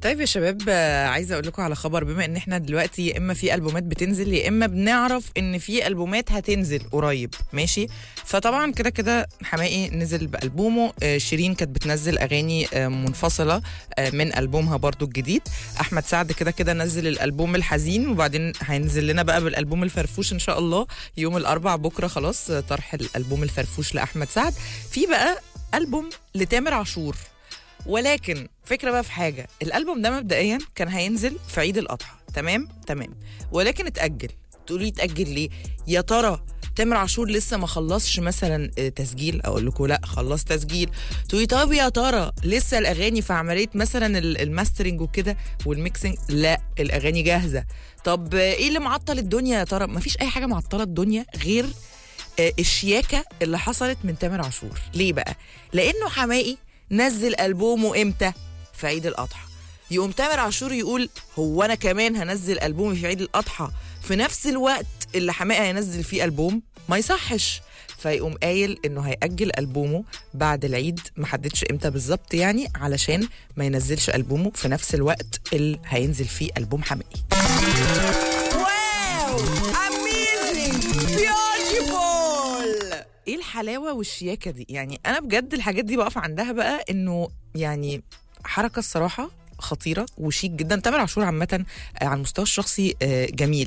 طيب يا شباب آه، عايزه اقول لكم على خبر بما ان احنا دلوقتي يا اما في البومات بتنزل يا اما بنعرف ان في البومات هتنزل قريب ماشي فطبعا كده كده حماقي نزل بالبومه آه، شيرين كانت بتنزل اغاني آه، منفصله آه، من البومها برضو الجديد احمد سعد كده كده نزل الالبوم الحزين وبعدين هينزل لنا بقى بالالبوم الفرفوش ان شاء الله يوم الاربع بكره خلاص آه، طرح الالبوم الفرفوش لاحمد سعد في بقى البوم لتامر عاشور ولكن فكرة بقى في حاجة الألبوم ده مبدئيا كان هينزل في عيد الأضحى تمام تمام ولكن اتأجل تقولي اتأجل ليه يا ترى تامر عاشور لسه ما خلصش مثلا آه، تسجيل اقول لكم لا خلص تسجيل تقولي طب يا ترى لسه الاغاني في عمليه مثلا ال- الماسترنج وكده والميكسنج لا الاغاني جاهزه طب آه، ايه اللي معطل الدنيا يا ترى مفيش اي حاجه معطله الدنيا غير آه، الشياكه اللي حصلت من تامر عاشور ليه بقى لانه حماقي نزل البومه امتى في عيد الاضحى يقوم تامر عاشور يقول هو انا كمان هنزل البومي في عيد الاضحى في نفس الوقت اللي حماقي هينزل فيه البوم ما يصحش فيقوم قايل انه هيأجل البومه بعد العيد ما حددش امتى بالظبط يعني علشان ما ينزلش البومه في نفس الوقت اللي هينزل فيه البوم حماقي واو اميزنج بيوتيفول ايه الحلاوه والشياكه دي يعني انا بجد الحاجات دي بقف عندها بقى انه يعني حركه الصراحه خطيره وشيك جدا تامر عاشور عامه آه، على المستوى الشخصي آه، جميل